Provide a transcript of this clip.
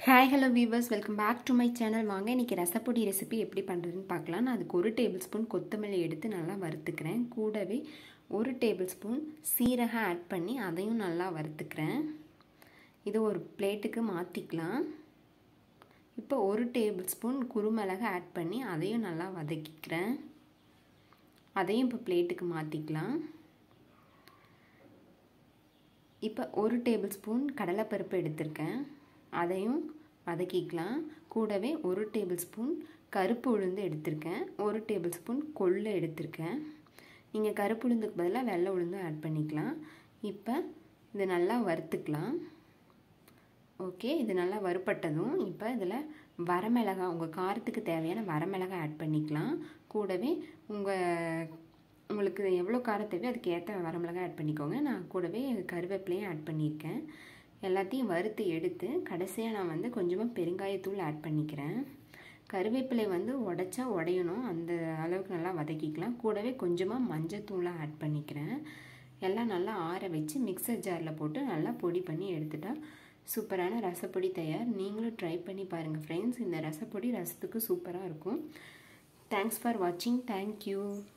hi hello viewers welcome back to my channel வாங்க இன்றைக்கி ரசப்பொடி ரெசிபி எப்படி பண்ணுறதுன்னு பார்க்கலாம் நான் அதுக்கு ஒரு டேபிள் ஸ்பூன் கொத்தமல்லி எடுத்து நல்லா வறுத்துக்கிறேன் கூடவே ஒரு டேபிள் ஸ்பூன் சீரகம் ஆட் பண்ணி அதையும் நல்லா வறுத்துக்கிறேன் இது ஒரு பிளேட்டுக்கு மாற்றிக்கலாம் இப்போ ஒரு டேபிள் ஸ்பூன் குருமிளகு ஆட் பண்ணி அதையும் நல்லா வதக்கிக்கிறேன் அதையும் இப்போ பிளேட்டுக்கு மாற்றிக்கலாம் இப்போ ஒரு டேபிள் ஸ்பூன் கடலைப்பருப்பு எடுத்திருக்கேன் அதையும் வதக்கிக்கலாம் கூடவே ஒரு டேபிள் ஸ்பூன் கருப்பு உளுந்து எடுத்திருக்கேன் ஒரு டேபிள் ஸ்பூன் கொள்ளு எடுத்திருக்கேன் நீங்கள் கருப்பு உளுந்துக்கு பதிலாக வெள்ளை உளுந்தும் ஆட் பண்ணிக்கலாம் இப்போ இது நல்லா வறுத்துக்கலாம் ஓகே இது நல்லா வறுப்பட்டதும் இப்போ இதில் வரமிளகாய் உங்கள் காரத்துக்கு தேவையான வரமிளகாய் ஆட் பண்ணிக்கலாம் கூடவே உங்கள் உங்களுக்கு எவ்வளோ காரம் தேவையோ அதுக்கு ஏற்ற வரமிளகாய் ஆட் பண்ணிக்கோங்க நான் கூடவே கருவேப்பிலையும் ஆட் பண்ணியிருக்கேன் எல்லாத்தையும் வறுத்து எடுத்து கடைசியாக நான் வந்து கொஞ்சமாக பெருங்காயத்தூள் ஆட் பண்ணிக்கிறேன் கருவேப்பிலை வந்து உடச்சா உடையணும் அந்த அளவுக்கு நல்லா வதக்கிக்கலாம் கூடவே கொஞ்சமாக மஞ்சத்தூளை ஆட் பண்ணிக்கிறேன் எல்லாம் நல்லா ஆற வச்சு மிக்சர் ஜாரில் போட்டு நல்லா பொடி பண்ணி எடுத்துட்டா சூப்பரான ரசப்பொடி தயார் நீங்களும் ட்ரை பண்ணி பாருங்கள் ஃப்ரெண்ட்ஸ் இந்த ரசப்பொடி ரசத்துக்கு சூப்பராக இருக்கும் தேங்க்ஸ் ஃபார் வாட்சிங் தேங்க்யூ